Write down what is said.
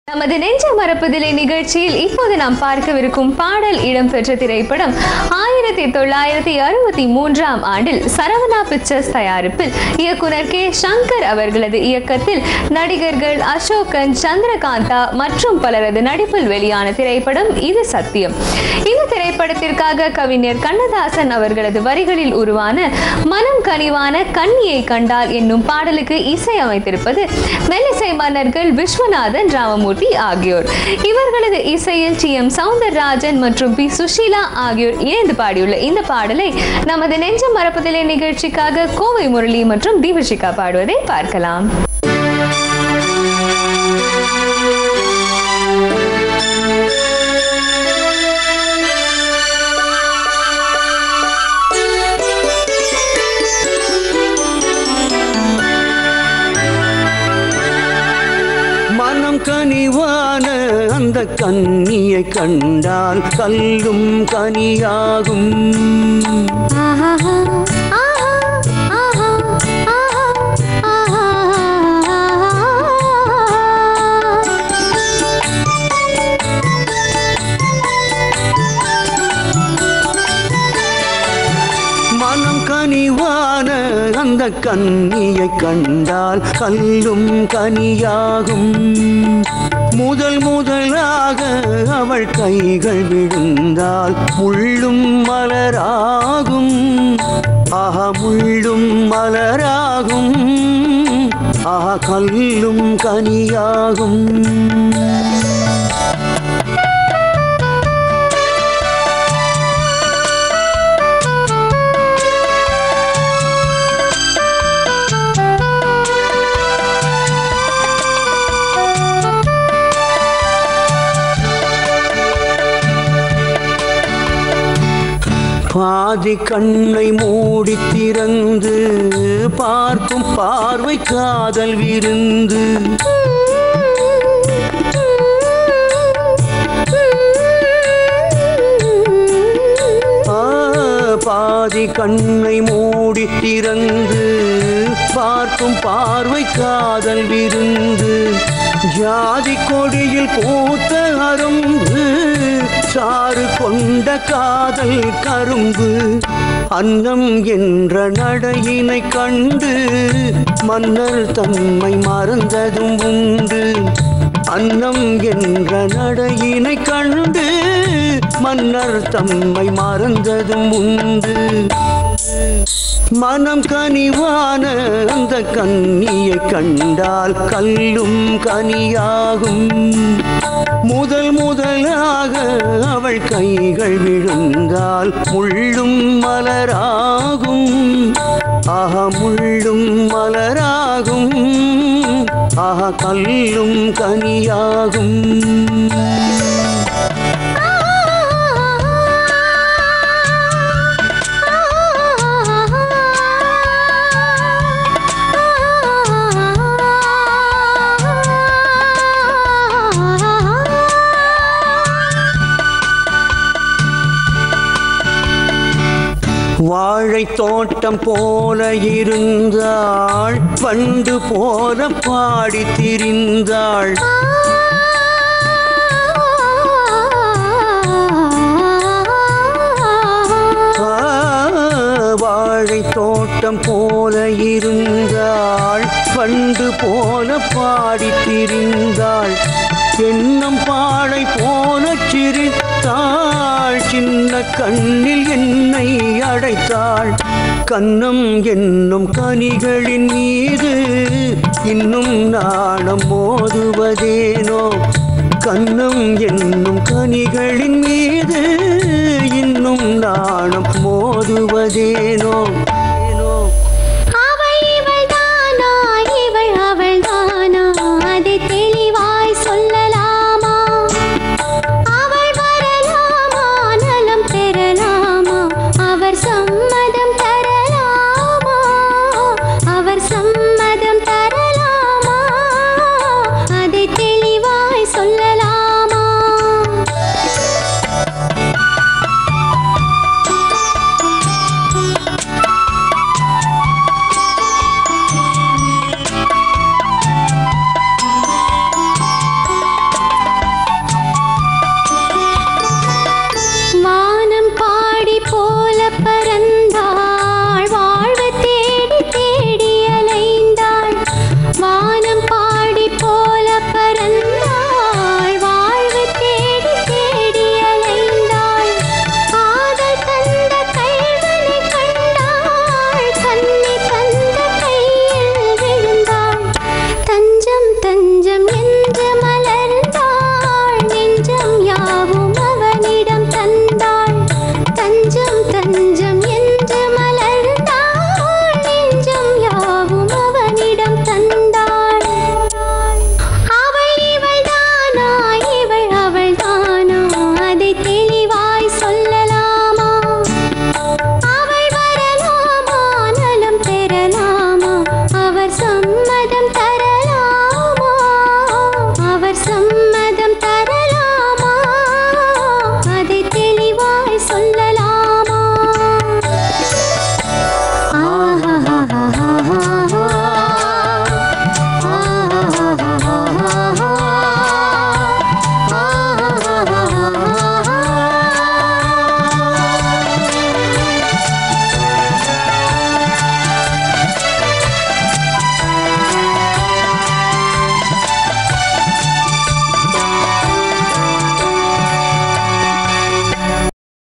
நமது நெஞ்ச மறப்பதிலே நிகழ்ச்சியில் இப்போது நாம் பார்க்கவிருக்கும் பாடல் இடம்பெற்ற திரைப்படம் ஆயிரத்தி தொள்ளாயிரத்தி அறுபத்தி மூன்றாம் ஆண்டில் சரவணா பிக்சர்ஸ் தயாரிப்பில் இயக்குனர் கே சங்கர் அவர்களது இயக்கத்தில் நடிகர்கள் அசோகன் சந்திரகாந்தா மற்றும் பலரது நடிப்பில் வெளியான திரைப்படம் இது சத்தியம் இந்த திரைப்படத்திற்காக கவிஞர் கண்ணதாசன் அவர்களது வரிகளில் உருவான மனம் கனிவான கண்ணியை கண்டால் என்னும் பாடலுக்கு இசை அமைத்திருப்பது மெல்லிசை மன்னர்கள் விஸ்வநாதன் ராமமூர்த்தி ஆகியோர் இவர்களது இசையில் டி எம் சவுந்தரராஜன் மற்றும் பி சுஷீலா ஆகியோர் இணைந்து பாடியுள்ள இந்த பாடலை நமது நெஞ்சம் மறப்பதிலே நிகழ்ச்சிக்காக கோவை முரளி மற்றும் தீபஷிகா பாடுவதை பார்க்கலாம் மனம் கனிவான அந்த கன்னியை கண்டால் கல்லும் கனியாகும் மனம் கனிவான அந்த கன்னியை கண்டால் கல்லும் கனியாகும் முதல் முதலாக அவள் கைகள் விழுந்தால் முள்ளும் மலராகும் ஆஹா முள்ளும் மலராகும் ஆஹா கல்லும் கனியாகும் பாதி கண்ணை மூடி திறந்து பார்க்கும் பார்வை காதல் விருந்து ஆ, பாதி கண்ணை மூடி திறந்து பார்க்கும் பார்வை காதல் விருந்து ஜாதி கொடியில் பூத்த அரும்பு சாறு கொண்ட காதல் கரும்பு அன்னம் என்ற நடையினை கண்டு மன்னர் தன்மை மறந்ததும் உண்டு அன்னம் என்ற நடையினை கண்டு மன்னர் தம்மை மறந்ததும் உண்டு மனம் கனிவான அந்த கன்னியை கண்டால் கல்லும் கனியாகும் முதல் முதலாக அவள் கைகள் விழுந்தால் முள்ளும் மலராகும் ஆஹா முள்ளும் மலராகும் ஆஹா கல்லும் கனியாகும் வாழை தோட்டம் போல இருந்தாள் பண்டு போல பாடி திரிந்தாள் ஆ, வாழை தோட்டம் போல இருந்தாள் பண்டு போல பாடி திரிந்தாள் எண்ணம் பாழை போல சிரித்தாள் சின்ன கண்ணில் என்னை அடைத்தாள் கன்னம் என்னும் கனிகளின் மீது இன்னும் நாணம் மோதுவதேனோ கன்னம் என்னும் கனிகளின் மீது இன்னும் நாணம் மோதுவதேனோ